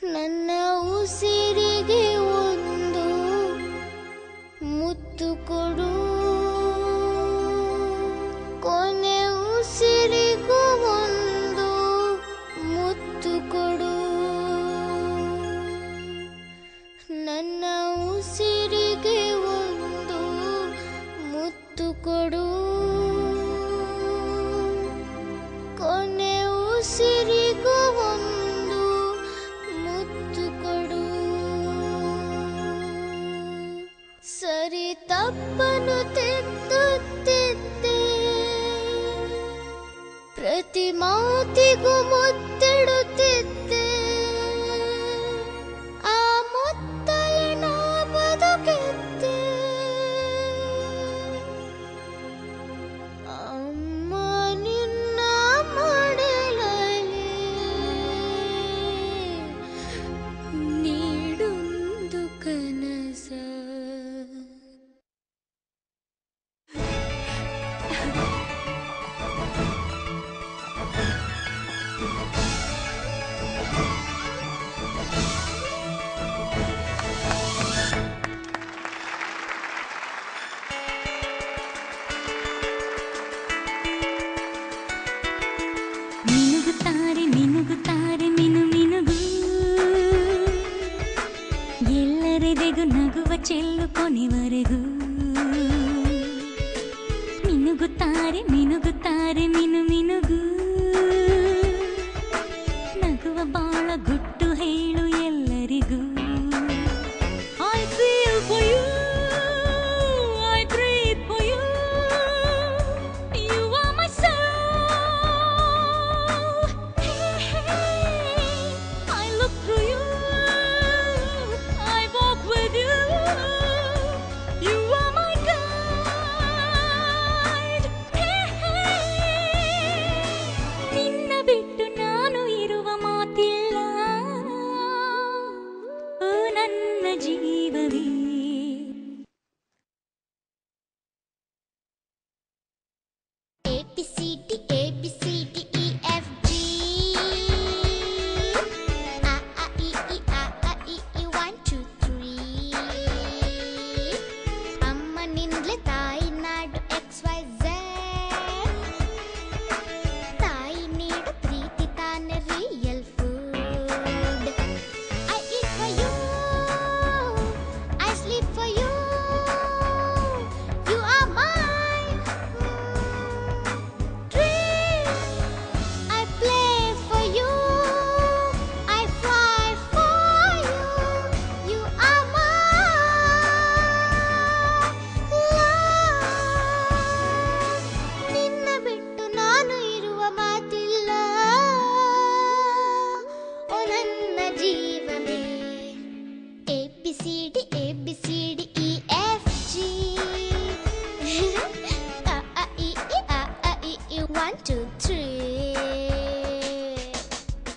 ನನ್ನ ಉಸಿರಿಗೆ ಒಂದು ಮುತ್ತು ಕೊಡು ಕೊನೆ ಉಸಿರಿಗೂ ಒಂದು ಮುತ್ತು ಕೊಡು ನನ್ನ ಉಸಿರಿಗೆ ಒಂದು ಮುತ್ತು ಕೊಡು ಕೊನೆ ಉಸಿರಿಗೂ ಒಂದು ಮುತ್ತು ಕೊಡು ಸರಿ ತಪ್ಪನು ತಿದ್ದುತ್ತಿದ್ದೆ ಪ್ರತಿ ಮಾತಿಗೂ ಮುತ್ತಿಡುತ್ತಿದ್ದೆ ಆ ಮುತ್ತಲೆ ನಾ ಬದುಕಿದ್ದೆ ಅಮ್ಮ ನಿನ್ನ ಮಡಿಲಲ್ಲಿ ನೀಡೊಂದು ಕನಸ ಮಿನುಗುತ್ತಾರೆ ಮಿನುಗುತ್ತಾರೆ ಮಿನು ಮಿನುಗು ಎಲ್ಲರೆದೆಗೂ ನಗುವ ಚೆಲ್ಲು ಕೊನೆವರೆಗೂ ಮಿನುಗುತ್ತಾರೆ ಮಿನುಗುತ್ತಾರೆ ಮಿನು ಮಿನುಗು ನಗುವ ಬಾಳ ಗುಟ್ಟು ಹೇಳು ಎಲ್ಲರಿಗೂ I feel for you, I breathe for you. You are my soul. Hey, hey, I look through you, I walk with you. You are my guide. Hey, hey, ನಿನ್ನ ಬಿಟ್ಟು ನಾನು ಇರುವ ಮಾತಿಲ್ಲ ಓ ನನ್ನ ಜೀವವೇ A B C D A B C D E F G A A E I A A E I one two three ಅಮ್ಮ ನಿಂದ್ಲೆ ತಾಯಿ ನಾಡು ಎಕ್ಸ್ ವೈ ಝೆಡ್ ತಾಯಿ ನೀಡು ಪ್ರೀತಿ ತಾನೆ real food I eat for you I sleep for you You are mine dream I play for you I fly for you You are my love ನಿನ್ನ ಬಿಟ್ಟು ನಾನು ಇರುವ ಮಾತಿಲ್ಲ ಓ ನನ್ನ ಜೀವವೇ